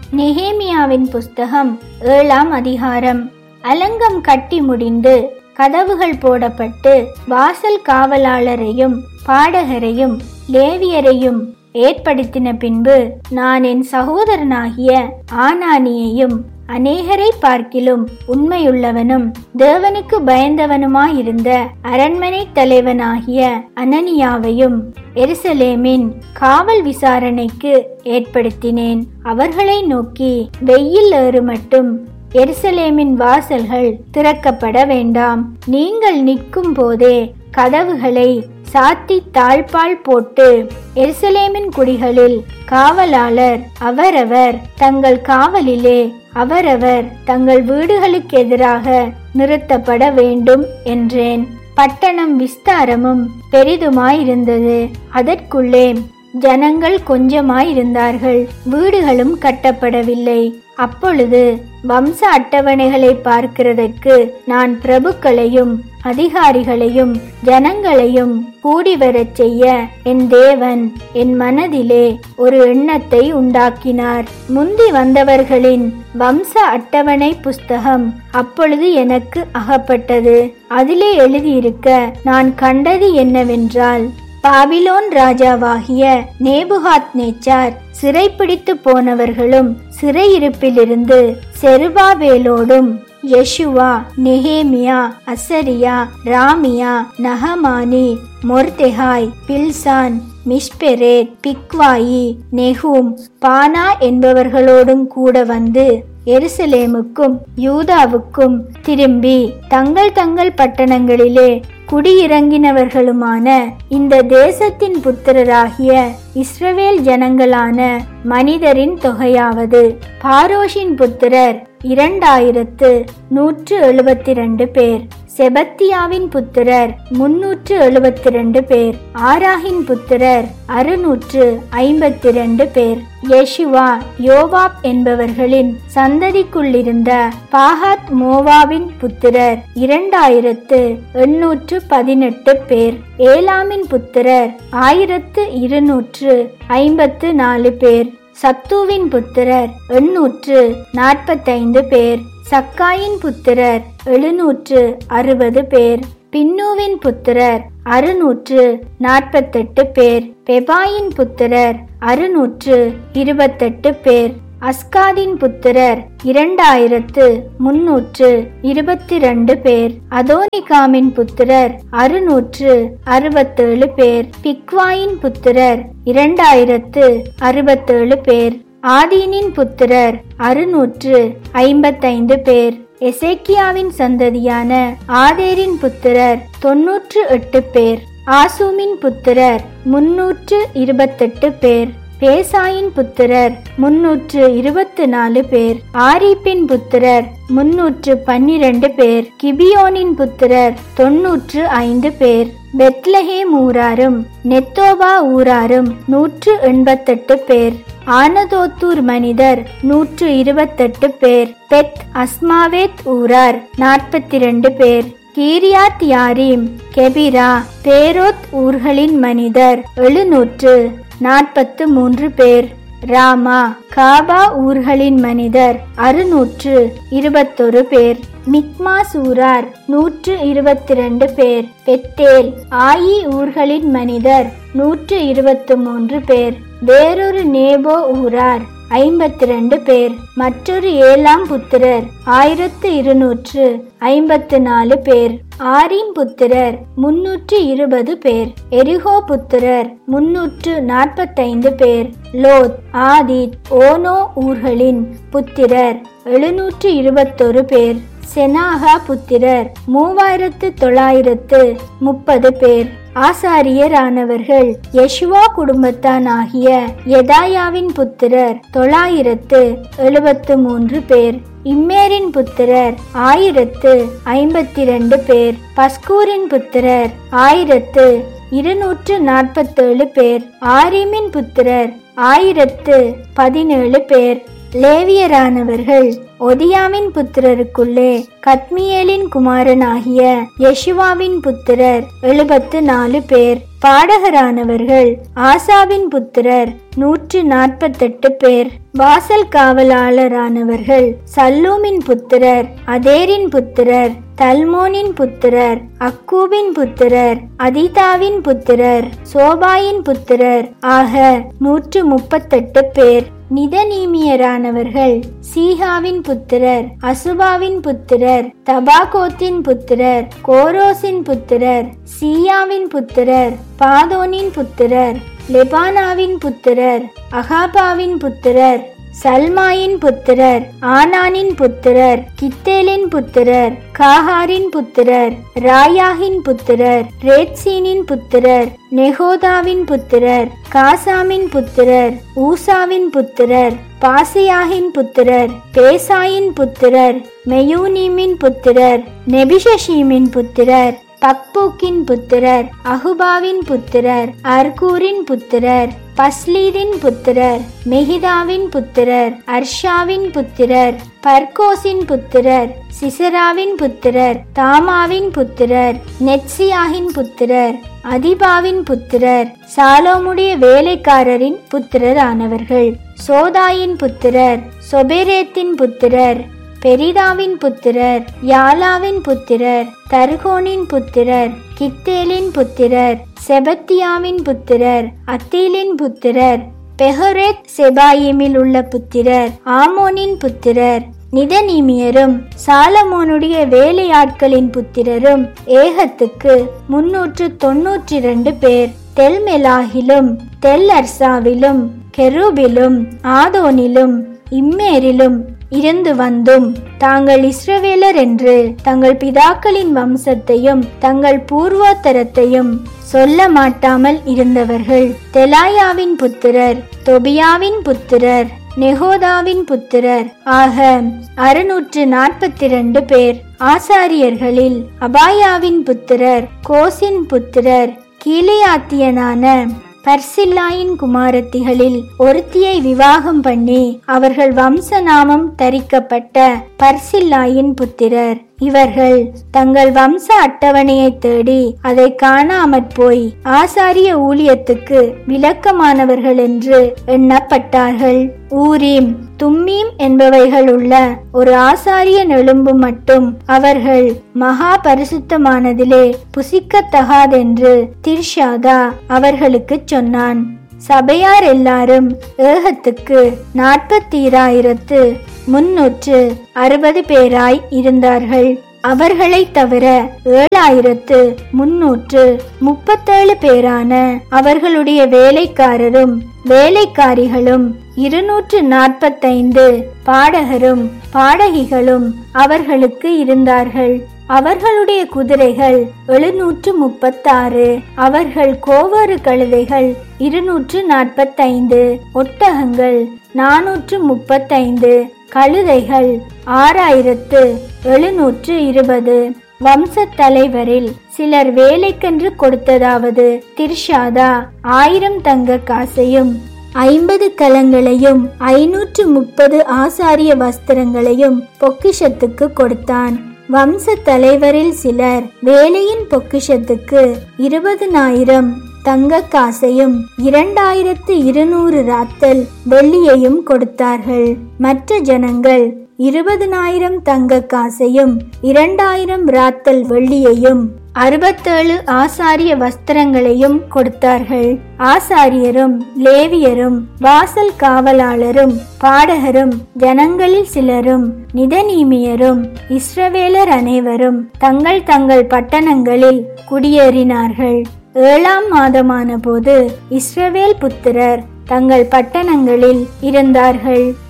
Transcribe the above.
நெகேமியாவின் புஸ்தகம் ஏழாம் அதிகாரம் அலங்கம் கட்டி முடிந்து கதவுகள் போடப்பட்டு வாசல் காவலாளரையும் பாடகரையும் லேவியரையும் ஏற்படுத்தின பின்பு நான் என் சகோதரனாகிய ஆனானியையும் அநேகரை பார்க்கிலும் உண்மையுள்ளவனும் தேவனுக்கு பயந்தவனுமாயிருந்த அரண்மனை தலைவனாகிய அனனியாவையும் எருசலேமின் காவல் விசாரணைக்கு ஏற்படுத்தினேன் அவர்களை நோக்கி வெயில் ஏறு மட்டும் எருசலேமின் வாசல்கள் திறக்கப்பட வேண்டாம் நீங்கள் நிற்கும் போதே கதவுகளை சாத்தி தாழ்பால் போட்டு எருசலேமின் குடிகளில் காவலாளர் அவரவர் தங்கள் காவலிலே அவரவர் தங்கள் வீடுகளுக்கு எதிராக நிறுத்தப்பட வேண்டும் என்றேன் பட்டணம் விஸ்தாரமும் பெரிதுமாயிருந்தது அதற்குள்ளே ஜனங்கள் கொஞ்சமாயிருந்தார்கள் வீடுகளும் கட்டப்படவில்லை அப்பொழுது வம்ச அட்டவணைகளை பார்க்கிறதற்கு நான் பிரபுக்களையும் அதிகாரிகளையும் ஜனங்களையும் கூடி வரச் செய்ய என் தேவன் என் மனதிலே ஒரு எண்ணத்தை உண்டாக்கினார் முந்தி வந்தவர்களின் வம்ச அட்டவணை புஸ்தகம் அப்பொழுது எனக்கு அகப்பட்டது அதிலே எழுதியிருக்க நான் கண்டது என்னவென்றால் பாபிலோன் ராஜாவாகிய நேபுகாத் நேச்சார் சிறைப்பிடித்து போனவர்களும் சிறையிருப்பிலிருந்து செருபாபேலோடும் Jeshua Nehemiah Azariah Raamiah Nahamani Mordecai Bilshan Mispereth Bigvai Nehum Baanah என்பவர்களோடும் கூட வந்து எருசலேமுக்கும் யூதாவுக்கும் திரும்பி தங்கள் தங்கள் பட்டணங்களிலே குடியிறங்கினவர்களுமான இந்த தேசத்தின் புத்திரராகிய இஸ்ரவேல் ஜனங்களான மனிதரின் தொகையாவது பாரோஷின் புத்திரர் இரண்டாயிரத்து நூற்று எழுபத்தி ரெண்டு பேர் செபத்தியாவின் புத்திரர் முன்னூற்று எழுபத்தி ரெண்டு பேர் ஆராகின் புத்திரர் அறுநூற்று ஐம்பத்தி ரெண்டு பேர் யேசுவா யோவாப் என்பவர்களின் சந்ததிக்குள்ளிருந்த பாகாத் மோவாவின் புத்திரர் இரண்டாயிரத்து எண்ணூற்று பதினெட்டு பேர் ஏலாமின் புத்திரர் ஆயிரத்து இருநூற்று ஐம்பத்து நாலு பேர் சத்துவின் புத்திரர் எண்ணூற்று நாற்பத்தைந்து பேர் சக்காயின் புத்திரர் எழுநூற்று அறுபது பேர் பின்னூவின் புத்திரர் அறுநூற்று நாற்பத்தெட்டு பேர் பெபாயின் புத்திரர் அறுநூற்று இருபத்தெட்டு பேர் அஸ்காதின் புத்திரர் இரண்டாயிரத்து முன்னூற்று இருபத்தி ரெண்டு பேர் அதோனிகாமின் புத்திரர் அறுநூற்று அறுபத்தேழு பேர் பிக்வாயின் புத்திரர் இரண்டாயிரத்து அறுபத்தேழு பேர் ஆதீனின் புத்திரர் அறுநூற்று ஐம்பத்தைந்து பேர் எசேக்கியாவின் சந்ததியான ஆதேரின் புத்திரர் தொன்னூற்று எட்டு பேர் ஆசூமின் புத்திரர் முன்னூற்று இருபத்தெட்டு பேர் பேசாயின் புத்திரர் முன்னூற்று இருபத்து நாலு பேர் ஆரிப்பின் புத்திரர் முன்னூற்று பன்னிரண்டு பேர் கிபியோனின் புத்திரர் தொன்னூற்று ஐந்து பேர் பெத்லஹேம் ஊராரும் நெத்தோபா ஊராரும் நூற்று எண்பத்தெட்டு பேர் ஆனதோத்தூர் மனிதர் நூற்று இருபத்தெட்டு பேர் பெத் அஸ்மாவேத் ஊரார் நாற்பத்தி ரெண்டு பேர் கீரியாத் யாரீம் கெபிரா பேரோத் ஊர்களின் மனிதர் எழுநூற்று நாற்பத்து மூன்று பேர் ராமா காபா ஊர்களின் மனிதர் அறுநூற்று இருபத்தொரு பேர் மிக்மாஸ் ஊரார் நூற்று இருபத்தி ரெண்டு பேர் பெத்தேல் ஆயி ஊர்களின் மனிதர் நூற்று இருபத்து மூன்று பேர் வேறொரு நேபோ ஊரார் ஐம்பத்தி ரெண்டு பேர் மற்றொரு ஏழாம் புத்திரர் ஆயிரத்து இருநூற்று ஐம்பத்து நாலு பேர் ஆரின் புத்திரர் முன்னூற்று இருபது பேர் எரிகோ புத்திரர் முன்னூற்று நாற்பத்தைந்து பேர் லோத் ஆதித் ஓனோ ஊர்களின் புத்திரர் எழுநூற்று இருபத்தொரு பேர் செனாகா புத்திரர் மூவாயிரத்து தொள்ளாயிரத்து முப்பது பேர் ஆசாரியரானவர்கள் யெஷுவா குடும்பத்தான் ஆகிய எதாயாவின் புத்திரர் தொள்ளாயிரத்து எழுபத்து மூன்று பேர் இம்மேரின் புத்திரர் ஆயிரத்து ஐம்பத்தி ரெண்டு பேர் பஸ்கூரின் புத்திரர் ஆயிரத்து இருநூற்று நாற்பத்தேழு பேர் ஆரிமின் புத்திரர் ஆயிரத்து பதினேழு பேர் லேவியரானவர்கள் ஒதியாவின் புத்திரருக்குள்ளே கத்மியேலின் குமாரனாகிய யெஷுவாவின் புத்திரர் எழுபத்து நாலு பேர் பாடகரானவர்கள் ஆசாவின் புத்திரர் நூற்று நாற்பத்தெட்டு பேர் வாசல் காவலாளரானவர்கள் சல்லூமின் புத்திரர் அதேரின் புத்திரர் தல்மோனின் புத்திரர் அக்கூபின் புத்திரர் அதிதாவின் புத்திரர் சோபாயின் புத்திரர் ஆக நூற்று முப்பத்தெட்டு பேர் நிதநீமியரானவர்கள் சீஹாவின் புத்திரர் அசுபாவின் புத்திரர் தபாகோத்தின் புத்திரர் கோரோசின் புத்திரர் சீயாவின் புத்திரர் பாதோனின் புத்திரர் லெபானாவின் புத்திரர் அகாபாவின் புத்திரர் சல்மாயின் புத்திரர் ஆனானின் புத்திரர் கித்தேலின் புத்திரர் காஹாரின் புத்திரர் ராயாகின் புத்திரர் ரேத்சீனின் புத்திரர் நெகோதாவின் புத்திரர் காசாமின் புத்திரர் ஊசாவின் புத்திரர் பாசியாகின் புத்திரர் பேசாயின் புத்திரர் மெயூனீமின் புத்திரர் நெபிஷஷீமின் புத்திரர் பக்பூக்கின் புத்திரர் அகுபாவின் புத்திரர் அர்கூரின் புத்திரர் பஸ்லீதின் புத்திரர் மெஹிதாவின் புத்திரர் அர்ஷாவின் புத்திரர் பர்கோசின் புத்திரர் சிசராவின் புத்திரர் தாமாவின் புத்திரர் நெட்சியாகின் புத்திரர் அதிபாவின் புத்திரர் சாலோமுடைய வேலைக்காரரின் புத்திரர் ஆனவர்கள் சோதாயின் புத்திரர் சொபெரேத்தின் புத்திரர் பெரிதாவின் புத்திரர் யாலாவின் புத்திரர் தர்கோனின் புத்திரர் கித்தேலின் புத்திரர் செபத்தியாவின் புத்திரர் அத்தீலின் புத்திரர் பெஹரேத் செபாயிமில் உள்ள புத்திரர் ஆமோனின் புத்திரர் நிதநீமியரும் சாலமோனுடைய வேலையாட்களின் புத்திரரும் ஏகத்துக்கு முன்னூற்று தொன்னூற்றி இரண்டு பேர் தெல்மெலாகிலும் தெல் அர்சாவிலும் கெரூபிலும் ஆதோனிலும் இம்மேரிலும் இருந்து வந்தும் தாங்கள் இஸ்ரவேலர் என்று தங்கள் பிதாக்களின் வம்சத்தையும் தங்கள் பூர்வோத்தரத்தையும் சொல்ல மாட்டாமல் இருந்தவர்கள் தெலாயாவின் புத்திரர் தொபியாவின் புத்திரர் நெகோதாவின் புத்திரர் ஆக அறுநூற்று நாற்பத்தி இரண்டு பேர் ஆசாரியர்களில் அபாயாவின் புத்திரர் கோசின் புத்திரர் கீலியாத்தியனான பர்சில்லாயின் குமாரத்திகளில் ஒருத்தியை விவாகம் பண்ணி அவர்கள் வம்ச நாமம் தரிக்கப்பட்ட பர்சில்லாயின் புத்திரர் இவர்கள் தங்கள் வம்ச அட்டவணையை தேடி அதை காணாமற் போய் ஆசாரிய ஊழியத்துக்கு விளக்கமானவர்கள் என்று எண்ணப்பட்டார்கள் ஊரீம் தும்மீம் என்பவைகள் உள்ள ஒரு ஆசாரிய நெலும்பு மட்டும் அவர்கள் மகா பரிசுத்தமானதிலே புசிக்கத்தகாதென்று திர்ஷாதா அவர்களுக்கு சொன்னான் சபையார் எல்லாரும் ஏகத்துக்கு நாற்பத்தீராயிரத்து முன்னூற்று அறுபது பேராய் இருந்தார்கள் அவர்களை தவிர ஏழாயிரத்து முன்னூற்று முப்பத்தேழு பேரான அவர்களுடைய வேலைக்காரரும் வேலைக்காரிகளும் இருநூற்று நாற்பத்தைந்து பாடகரும் பாடகிகளும் அவர்களுக்கு இருந்தார்கள் அவர்களுடைய குதிரைகள் எழுநூற்று முப்பத்தாறு அவர்கள் கோவறு கழுதைகள் இருநூற்று நாற்பத்தைந்து ஒட்டகங்கள் நானூற்று முப்பத்தைந்து கழுதைகள் ஆறாயிரத்து எழுநூற்று இருபது வம்சத் தலைவரில் சிலர் வேலைக்கென்று கொடுத்ததாவது திர்ஷாதா ஆயிரம் தங்க காசையும் ஐம்பது கலங்களையும் ஐநூற்று முப்பது ஆசாரிய வஸ்திரங்களையும் பொக்கிஷத்துக்கு கொடுத்தான் வம்ச தலைவரில் சிலர் வேலையின் பொக்கிஷத்துக்கு இருபதனாயிரம் தங்க காசையும் இரண்டாயிரத்து இருநூறு ராத்தல் வெள்ளியையும் கொடுத்தார்கள் மற்ற ஜனங்கள் இருபதனாயிரம் தங்க காசையும் இரண்டாயிரம் ராத்தல் வெள்ளியையும் அறுபத்தேழு ஆசாரிய வஸ்திரங்களையும் கொடுத்தார்கள் ஆசாரியரும் லேவியரும் வாசல் காவலாளரும் பாடகரும் ஜனங்களில் சிலரும் நிதநீமியரும் இஸ்ரவேலர் அனைவரும் தங்கள் தங்கள் பட்டணங்களில் குடியேறினார்கள் ஏழாம் மாதமான போது இஸ்ரவேல் புத்திரர் தங்கள் பட்டணங்களில் இருந்தார்கள்